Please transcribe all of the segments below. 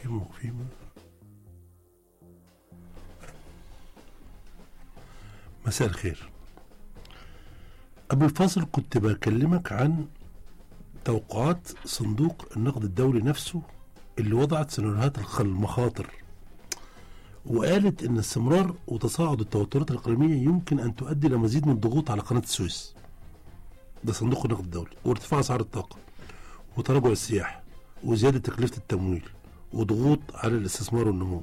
في م- في م- مساء الخير قبل الفاصل كنت بكلمك عن توقعات صندوق النقد الدولي نفسه اللي وضعت سيناريوهات الخ- المخاطر وقالت ان استمرار وتصاعد التوترات الاقليميه يمكن ان تؤدي الى مزيد من الضغوط على قناه السويس ده صندوق النقد الدولي وارتفاع اسعار الطاقه وتراجع السياحه وزياده تكلفه التمويل وضغوط على الاستثمار والنمو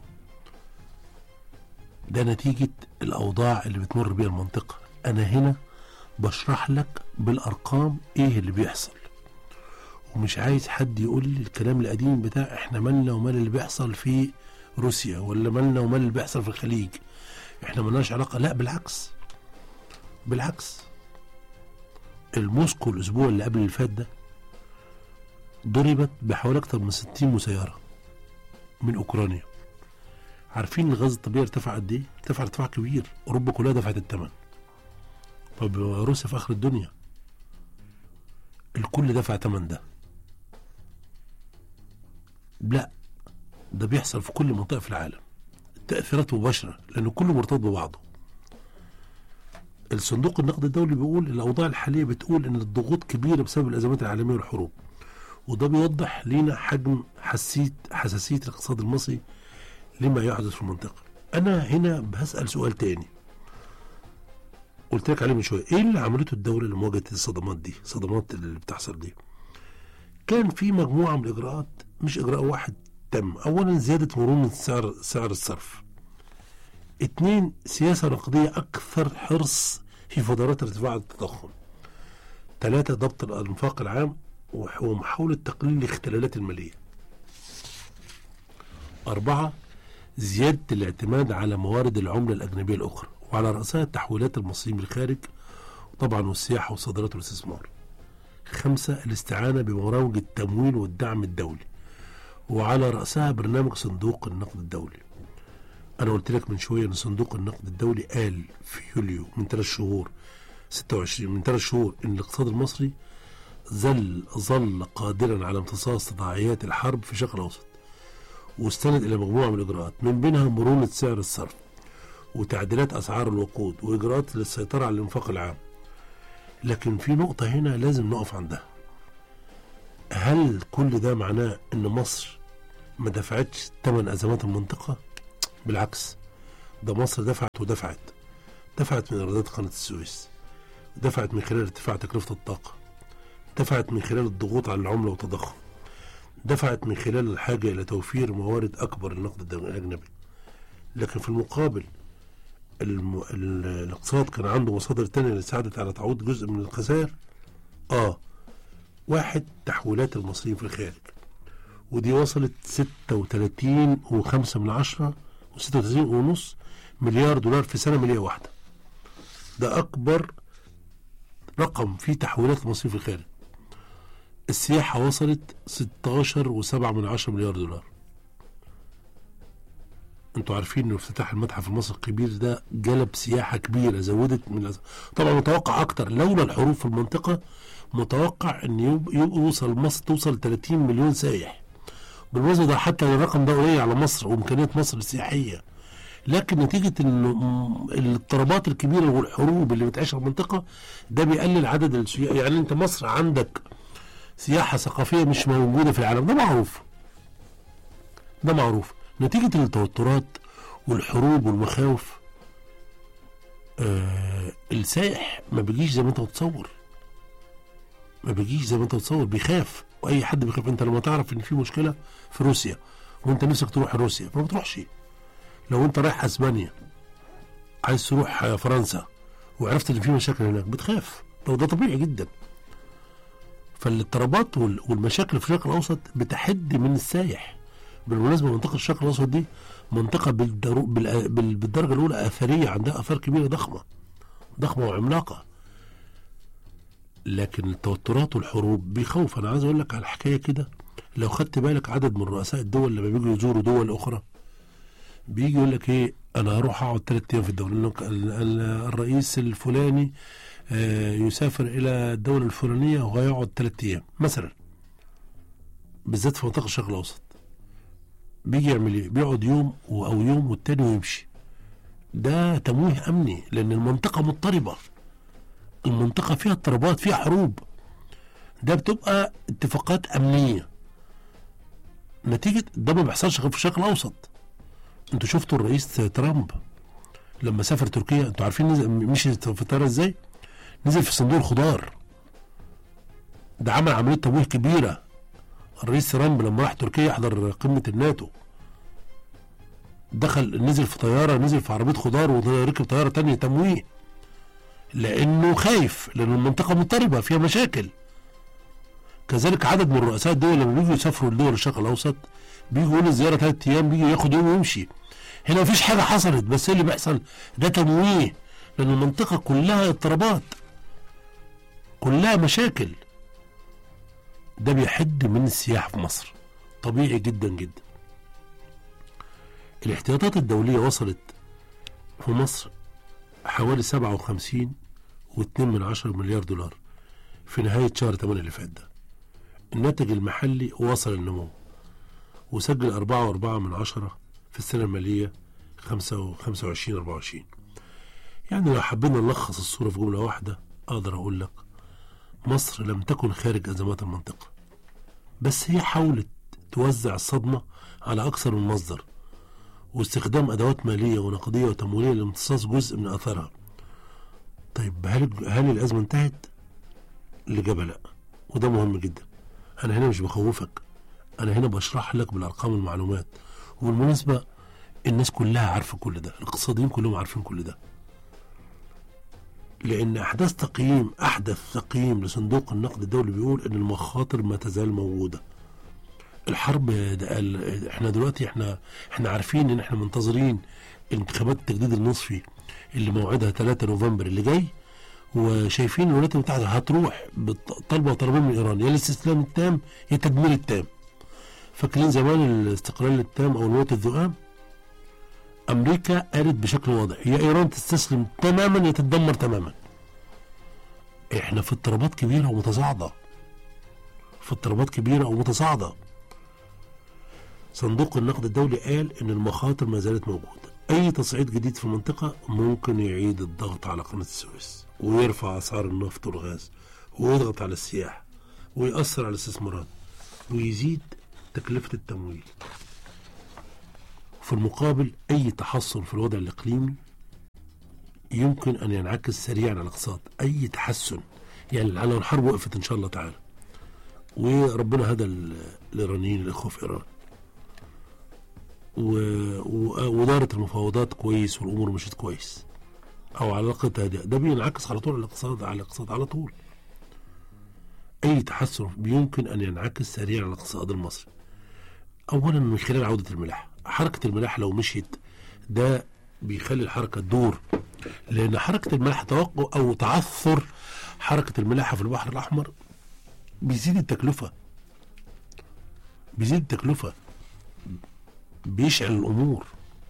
ده نتيجة الأوضاع اللي بتمر بيها المنطقة أنا هنا بشرح لك بالأرقام إيه اللي بيحصل ومش عايز حد يقول لي الكلام القديم بتاع إحنا مالنا ومال اللي بيحصل في روسيا ولا مالنا ومال اللي بيحصل في الخليج إحنا مالناش علاقة لا بالعكس بالعكس الموسكو الأسبوع اللي قبل اللي فات ده ضربت بحوالي أكتر من 60 مسيرة من أوكرانيا عارفين الغاز الطبيعي ارتفع قد ايه؟ ارتفع ارتفاع كبير، اوروبا كلها دفعت الثمن. طب روسيا في اخر الدنيا. الكل دفع ثمن ده. لا ده بيحصل في كل منطقه في العالم. التاثيرات مباشره لان كله مرتبط ببعضه. الصندوق النقد الدولي بيقول الاوضاع الحاليه بتقول ان الضغوط كبيره بسبب الازمات العالميه والحروب. وده بيوضح لينا حجم حسيت حساسيه الاقتصاد المصري لما يحدث في المنطقة أنا هنا بسأل سؤال تاني قلت لك عليه من شوية إيه اللي عملته الدولة لمواجهة الصدمات دي الصدمات اللي بتحصل دي كان في مجموعة من الإجراءات مش إجراء واحد تم أولا زيادة مرونة سعر سعر الصرف اتنين سياسة نقدية أكثر حرص في فترات ارتفاع التضخم ثلاثة ضبط الأنفاق العام وح- ومحاولة تقليل الاختلالات المالية أربعة زيادة الاعتماد على موارد العملة الأجنبية الأخرى وعلى رأسها تحويلات المصريين بالخارج طبعا والسياحة والصادرات والاستثمار خمسة الاستعانة بمراوج التمويل والدعم الدولي وعلى رأسها برنامج صندوق النقد الدولي أنا قلت لك من شوية أن صندوق النقد الدولي قال في يوليو من ثلاث شهور 26 من ثلاث شهور أن الاقتصاد المصري ظل ظل قادرا على امتصاص تداعيات الحرب في الشرق الأوسط واستند الى مجموعه من الاجراءات من بينها مرونه سعر الصرف وتعديلات اسعار الوقود واجراءات للسيطره على الانفاق العام لكن في نقطه هنا لازم نقف عندها هل كل ده معناه ان مصر ما دفعتش ثمن ازمات المنطقه بالعكس ده مصر دفعت ودفعت دفعت من ايرادات قناه السويس دفعت من خلال ارتفاع تكلفه الطاقه دفعت من خلال الضغوط على العمله والتضخم دفعت من خلال الحاجة إلى توفير موارد أكبر للنقد الدولي الأجنبي لكن في المقابل الم... ال... الاقتصاد كان عنده مصادر تانية اللي ساعدت على تعويض جزء من الخسائر آه واحد تحويلات المصريين في الخارج ودي وصلت 36 وخمسة من عشرة و36 ونص مليار دولار في سنة مالية واحدة ده أكبر رقم فيه تحويلات المصريين في الخارج السياحة وصلت 16 وسبعة من عشرة مليار دولار انتوا عارفين ان افتتاح المتحف المصري الكبير ده جلب سياحة كبيرة زودت من الأز... طبعا متوقع اكتر لولا الحروب في المنطقة متوقع ان يب... يبقى يوصل مصر توصل 30 مليون سايح بالمناسبة ده حتى الرقم ده قليل على مصر وامكانيات مصر السياحية لكن نتيجة ان م- الاضطرابات الكبيرة والحروب اللي بتعيشها المنطقة ده بيقلل عدد السياح يعني انت مصر عندك سياحة ثقافية مش موجودة في العالم ده معروف ده معروف نتيجة التوترات والحروب والمخاوف آه السائح ما بيجيش زي ما انت متصور ما بيجيش زي ما انت متصور بيخاف واي حد بيخاف انت لما تعرف ان في مشكلة في روسيا وانت نفسك تروح روسيا ما بتروحش لو انت رايح اسبانيا عايز تروح فرنسا وعرفت ان في مشاكل هناك بتخاف طب ده طبيعي جدا فالاضطرابات وال- والمشاكل في الشرق الاوسط بتحد من السايح بالمناسبه منطقه الشرق الاوسط دي منطقه بالدرو بال- بال- بالدرجه الاولى اثريه عندها اثار كبيره ضخمه ضخمه وعملاقه لكن التوترات والحروب بيخوف انا عايز اقول لك على حكايه كده لو خدت بالك عدد من رؤساء الدول لما بيجوا يزوروا دول اخرى بيجي يقول لك ايه انا هروح اقعد ثلاث ايام في الدوله لأنه ال- ال- الرئيس الفلاني آه، يسافر الى الدوله الفلانيه وهيقعد ثلاث ايام مثلا بالذات في منطقه الشرق الاوسط بيجي يعمل ايه بيقعد يوم و- او يوم والتاني ويمشي ده تمويه امني لان المنطقه مضطربه المنطقه فيها اضطرابات فيها حروب ده بتبقى اتفاقات امنيه نتيجه ده ما بيحصلش غير في الشرق الاوسط انتوا شفتوا الرئيس ترامب لما سافر تركيا انتوا عارفين نزل مشي في الطياره ازاي نزل في صندوق الخضار ده عمل عمليه تمويه كبيره الرئيس ترامب لما راح تركيا يحضر قمه الناتو دخل نزل في طياره نزل في عربيه خضار وركب طياره تانية تمويه لانه خايف لان المنطقه مضطربه فيها مشاكل كذلك عدد من رؤساء الدول لما بيجوا يسافروا لدول الشرق الاوسط بيجوا يقولوا الزياره ثلاث ايام بيجي ياخد يوم ويمشي هنا مفيش حاجه حصلت بس إيه اللي بيحصل ده تمويه لان المنطقه كلها اضطرابات كلها مشاكل ده بيحد من السياحه في مصر طبيعي جدا جدا الاحتياطات الدوليه وصلت في مصر حوالي 57 و2 من عشرة مليار دولار في نهاية شهر 8 اللي فات ده الناتج المحلي وصل النمو وسجل أربعة وأربعة من عشرة في السنة المالية خمسة وخمسة وعشرين أربعة وعشرين يعني لو حبينا نلخص الصورة في جملة واحدة أقدر أقول لك مصر لم تكن خارج أزمات المنطقة بس هي حاولت توزع الصدمة على أكثر من مصدر واستخدام أدوات مالية ونقدية وتمويلية لامتصاص جزء من أثرها طيب هل هل الأزمة انتهت؟ الإجابة لأ وده مهم جدا أنا هنا مش بخوفك أنا هنا بشرح لك بالأرقام والمعلومات وبالمناسبة الناس كلها عارفة كل ده الاقتصاديين كلهم عارفين كل ده لأن أحداث تقييم أحدث تقييم لصندوق النقد الدولي بيقول إن المخاطر ما تزال موجودة الحرب ده ال- احنا دلوقتي احنا احنا عارفين ان احنا منتظرين انتخابات التجديد النصفي اللي موعدها 3 نوفمبر اللي جاي وشايفين الولايات المتحده هتروح بط- طالبه طلبين من ايران يا الاستسلام التام يا التدمير التام فاكرين زمان الاستقلال التام او الموت الذئام امريكا قالت بشكل واضح يا ايران تستسلم تماما يا تتدمر تماما احنا في اضطرابات كبيره ومتصاعده في اضطرابات كبيره ومتصاعده صندوق النقد الدولي قال ان المخاطر ما زالت موجوده اي تصعيد جديد في المنطقه ممكن يعيد الضغط على قناه السويس ويرفع اسعار النفط والغاز ويضغط على السياحه ويأثر على الاستثمارات ويزيد تكلفه التمويل في المقابل اي تحسن في الوضع الاقليمي يمكن ان ينعكس سريعا على الاقتصاد اي تحسن يعني لو الحرب وقفت ان شاء الله تعالى وربنا هدى ال- الايرانيين الاخوه في ايران و- و- ودارت المفاوضات كويس والامور مشيت كويس او على الاقل تهدئه ده بينعكس على طول على الاقتصاد على الاقتصاد على طول اي تحسن يمكن ان ينعكس سريعا على الاقتصاد المصري اولا من خلال عوده الملاحه حركه الملاحه لو مشيت ده بيخلي الحركه تدور لان حركه الملاحه توقع او تعثر حركه الملاحه في البحر الاحمر بيزيد التكلفه بيزيد التكلفه بيشعل الامور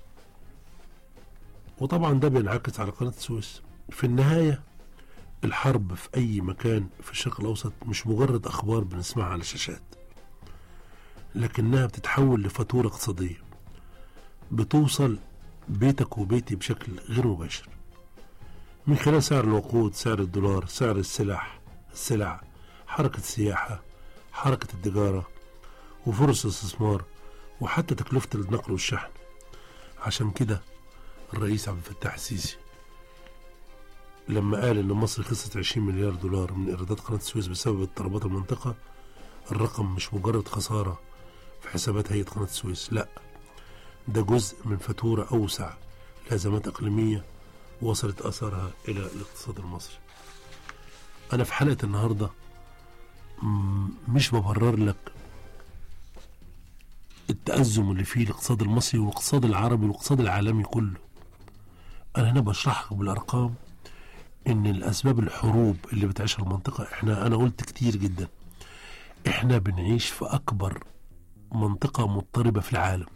وطبعا ده بينعكس على قناه السويس في النهايه الحرب في اي مكان في الشرق الاوسط مش مجرد اخبار بنسمعها على الشاشات لكنها بتتحول لفاتوره اقتصاديه بتوصل بيتك وبيتي بشكل غير مباشر من خلال سعر الوقود سعر الدولار سعر السلاح السلع حركة السياحة حركة التجارة وفرص الاستثمار وحتى تكلفة النقل والشحن عشان كده الرئيس عبد الفتاح السيسي لما قال ان مصر خسرت 20 مليار دولار من ايرادات قناه السويس بسبب اضطرابات المنطقه الرقم مش مجرد خساره في حسابات هيئه قناه السويس لا ده جزء من فاتوره اوسع لازمات اقليميه وصلت اثارها الى الاقتصاد المصري انا في حلقه النهارده م- مش ببرر لك التأزم اللي فيه الاقتصاد المصري والاقتصاد العربي والاقتصاد العالمي كله انا هنا بشرح لك بالارقام ان الاسباب الحروب اللي بتعيشها المنطقه احنا انا قلت كتير جدا احنا بنعيش في اكبر منطقه مضطربه في العالم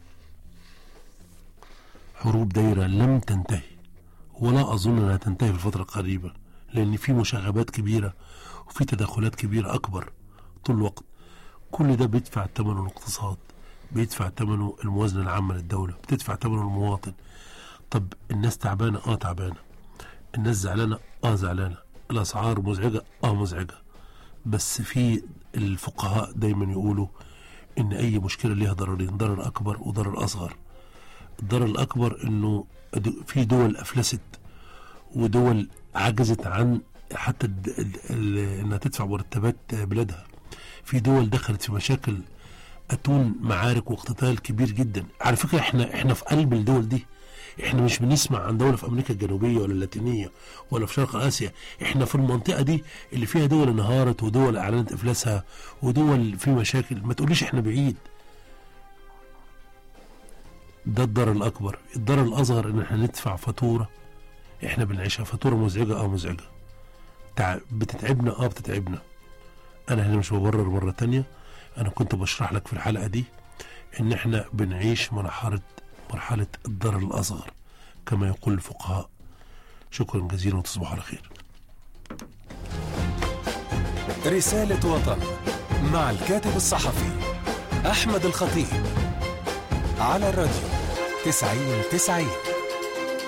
حروب دايره لم تنتهي ولا اظن انها تنتهي في الفتره القريبه لان في مشاغبات كبيره وفي تدخلات كبيره اكبر طول الوقت كل ده بيدفع ثمن الاقتصاد بيدفع ثمنه الموازنة العامة للدولة بتدفع ثمنه المواطن طب الناس تعبانة اه تعبانة الناس زعلانة اه زعلانة الأسعار مزعجة اه مزعجة بس في الفقهاء دايما يقولوا ان اي مشكلة ليها ضررين ضرر اكبر وضرر اصغر الضرر الاكبر انه د- في دول افلست ودول عجزت عن حتى الد- ال- ال- انها تدفع مرتبات بلادها في دول دخلت في مشاكل اتون معارك واقتتال كبير جدا على فكره احنا احنا في قلب الدول دي احنا مش بنسمع عن دوله في امريكا الجنوبيه ولا اللاتينيه ولا في شرق اسيا احنا في المنطقه دي اللي فيها دول انهارت ودول اعلنت افلاسها ودول في مشاكل ما تقوليش احنا بعيد ده الضرر الاكبر الضرر الاصغر ان احنا ندفع فاتوره احنا بنعيشها فاتوره مزعجه اه مزعجه تع... بتتعبنا اه بتتعبنا انا هنا مش ببرر مره تانية انا كنت بشرح لك في الحلقه دي ان احنا بنعيش مرحله مرحله الضرر الاصغر كما يقول الفقهاء شكرا جزيلا وتصبحوا على خير رسالة وطن مع الكاتب الصحفي أحمد الخطيب على الراديو تسعين تسعين